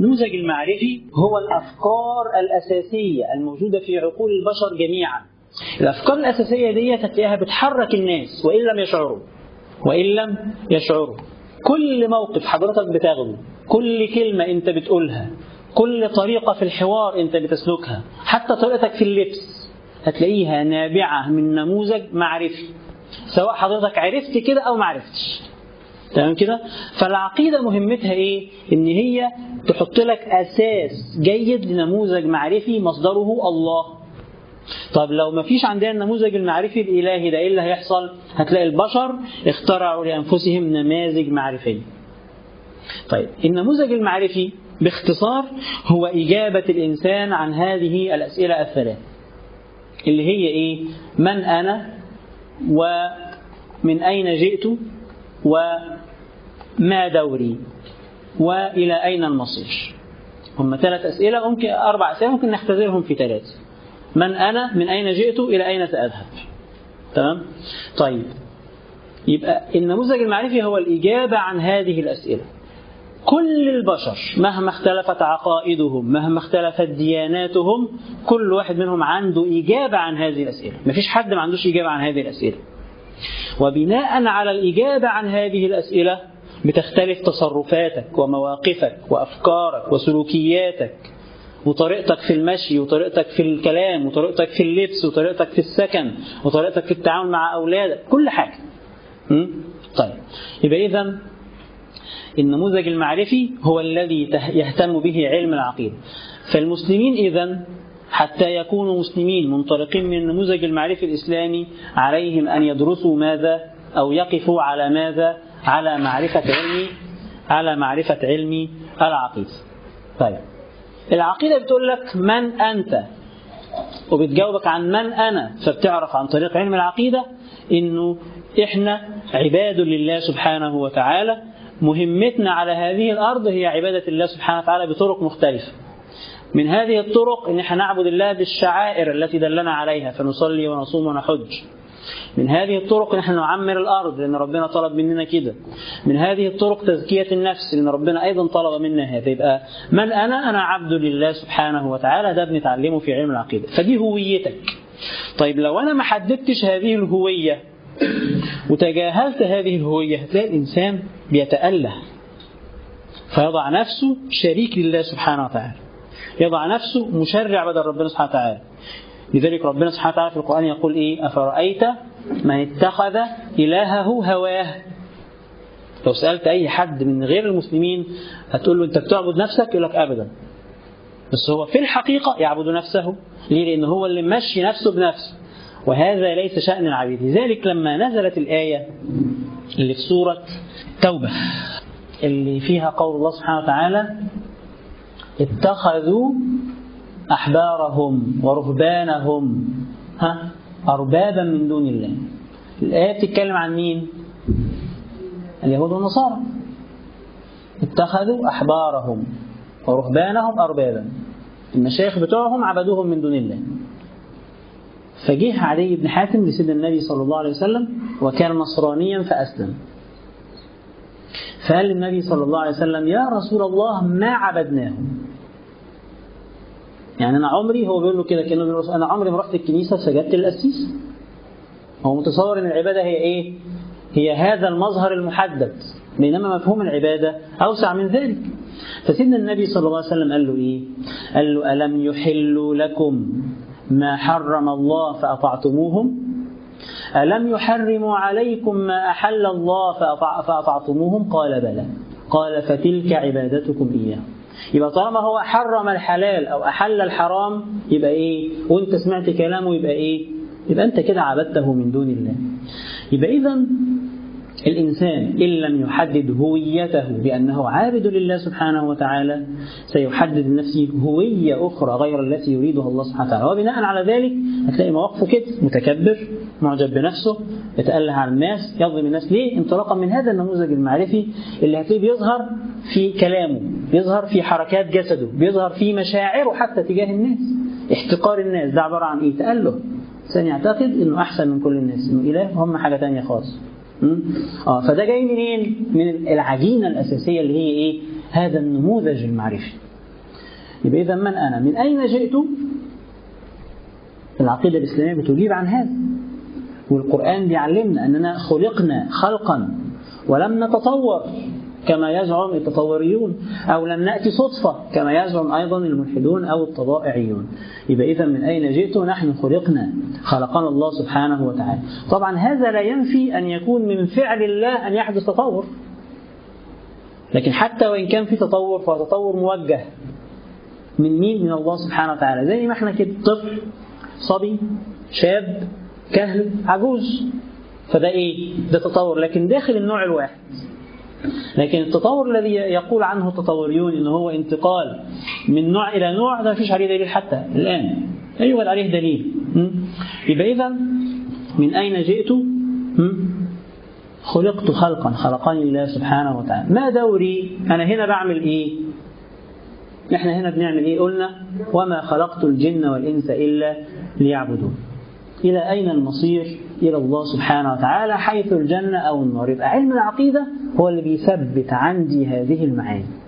النموذج المعرفي هو الأفكار الأساسية الموجودة في عقول البشر جميعا الأفكار الأساسية دي هتلاقيها بتحرك الناس وإن لم يشعروا وإن لم يشعروا كل موقف حضرتك بتاخده كل كلمة أنت بتقولها كل طريقة في الحوار أنت بتسلكها حتى طريقتك في اللبس هتلاقيها نابعة من نموذج معرفي سواء حضرتك عرفت كده أو ما عرفتش تمام كده فالعقيدة مهمتها إيه إن هي تحط لك أساس جيد لنموذج معرفي مصدره الله طب لو ما فيش عندنا النموذج المعرفي الإلهي ده إيه اللي هيحصل هتلاقي البشر اخترعوا لأنفسهم نماذج معرفية طيب النموذج المعرفي باختصار هو إجابة الإنسان عن هذه الأسئلة الثلاث اللي هي إيه من أنا ومن أين جئت وما دوري وإلى أين المصير هم ثلاث أسئلة ممكن أربع أسئلة ممكن نختزلهم في ثلاثة من أنا من أين جئت إلى أين سأذهب تمام طيب يبقى النموذج المعرفي هو الإجابة عن هذه الأسئلة كل البشر مهما اختلفت عقائدهم مهما اختلفت دياناتهم كل واحد منهم عنده إجابة عن هذه الأسئلة مفيش حد ما عندوش إجابة عن هذه الأسئلة وبناء على الإجابة عن هذه الأسئلة بتختلف تصرفاتك ومواقفك وأفكارك وسلوكياتك وطريقتك في المشي وطريقتك في الكلام وطريقتك في اللبس وطريقتك في السكن وطريقتك في التعامل مع أولادك كل حاجة م? طيب يبقى إذا النموذج المعرفي هو الذي يهتم به علم العقيدة فالمسلمين إذا حتى يكونوا مسلمين منطلقين من النموذج المعرفي الإسلامي عليهم أن يدرسوا ماذا أو يقفوا على ماذا على معرفة علم على معرفة علم العقيدة طيب العقيدة بتقول لك من أنت وبتجاوبك عن من أنا فبتعرف عن طريق علم العقيدة إنه إحنا عباد لله سبحانه وتعالى مهمتنا على هذه الأرض هي عبادة الله سبحانه وتعالى بطرق مختلفة من هذه الطرق إن احنا نعبد الله بالشعائر التي دلنا عليها فنصلي ونصوم ونحج من هذه الطرق نحن نعمر الأرض لأن ربنا طلب مننا كده من هذه الطرق تزكية النفس لأن ربنا أيضا طلب منا هذا يبقى من أنا أنا عبد لله سبحانه وتعالى ده بنتعلمه في علم العقيدة فدي هويتك طيب لو أنا ما حددتش هذه الهوية وتجاهلت هذه الهوية هتلاقي الإنسان بيتأله فيضع نفسه شريك لله سبحانه وتعالى يضع نفسه مشرع بدل ربنا سبحانه وتعالى لذلك ربنا سبحانه وتعالى في القرآن يقول إيه أفرأيت من اتخذ إلهه هواه لو سألت أي حد من غير المسلمين هتقول له أنت بتعبد نفسك يقول لك أبدا بس هو في الحقيقة يعبد نفسه ليه؟ لأن هو اللي مشي نفسه بنفسه وهذا ليس شأن العبيد لذلك لما نزلت الآية اللي في سورة توبة اللي فيها قول الله سبحانه وتعالى اتخذوا أحبارهم ورهبانهم ها أربابا من دون الله الآية بتتكلم عن مين؟ اليهود والنصارى اتخذوا أحبارهم ورهبانهم أربابا المشايخ بتوعهم عبدوهم من دون الله فجه علي بن حاتم لسيدنا النبي صلى الله عليه وسلم وكان نصرانيا فأسلم فقال للنبي صلى الله عليه وسلم يا رسول الله ما عبدناهم يعني أنا عمري هو بيقول له كده كأنه بيقول أنا عمري ما رحت الكنيسة سجدت للقسيس هو متصور أن العبادة هي إيه؟ هي هذا المظهر المحدد بينما مفهوم العبادة أوسع من ذلك فسيدنا النبي صلى الله عليه وسلم قال له إيه؟ قال له ألم يحلوا لكم ما حرم الله فأطعتموهم ألم يحرموا عليكم ما أحل الله فأطعتموهم قال بلى قال فتلك عبادتكم إياه يبقى طالما هو حرم الحلال أو أحل الحرام يبقى إيه وانت سمعت كلامه يبقى إيه يبقى أنت كده عبدته من دون الله يبقى إذا الإنسان إن لم يحدد هويته بأنه عابد لله سبحانه وتعالى سيحدد لنفسه هوية أخرى غير التي يريدها الله سبحانه وتعالى وبناء على ذلك هتلاقي مواقفه كده متكبر معجب بنفسه يتأله على الناس يظلم الناس ليه؟ انطلاقا من هذا النموذج المعرفي اللي هتلاقيه بيظهر في كلامه بيظهر في حركات جسده بيظهر في مشاعره حتى تجاه الناس احتقار الناس ده عبارة عن إيه؟ تأله إنسان يعتقد إنه أحسن من كل الناس إنه إله هم حاجة تانية خالص اه فده جاي منين؟ من العجينه الاساسيه اللي هي ايه؟ هذا النموذج المعرفي يبقى إذا من أنا من أين جئت العقيدة الإسلامية بتجيب عن هذا والقرآن بيعلمنا أننا خلقنا خلقا ولم نتطور كما يزعم التطوريون أو لم نأتي صدفة كما يزعم أيضا الملحدون أو الطبائعيون يبقى إذا من أين جئت نحن خلقنا خلقنا الله سبحانه وتعالى طبعا هذا لا ينفي أن يكون من فعل الله أن يحدث تطور لكن حتى وإن كان في تطور فهو تطور موجه من مين؟ من الله سبحانه وتعالى زي ما احنا كده طفل صبي شاب كهل عجوز فده ايه؟ ده تطور لكن داخل النوع الواحد لكن التطور الذي يقول عنه التطوريون ان هو انتقال من نوع الى نوع ده مفيش عليه دليل حتى الان لا يوجد عليه دليل يبقى اذا من اين جئت؟ خلقت خلقا خلقني الله سبحانه وتعالى ما دوري انا هنا بعمل ايه احنا هنا بنعمل ايه قلنا وما خلقت الجن والانس الا ليعبدون الى اين المصير الى الله سبحانه وتعالى حيث الجنه او النار يبقى علم العقيده هو اللي بيثبت عندي هذه المعاني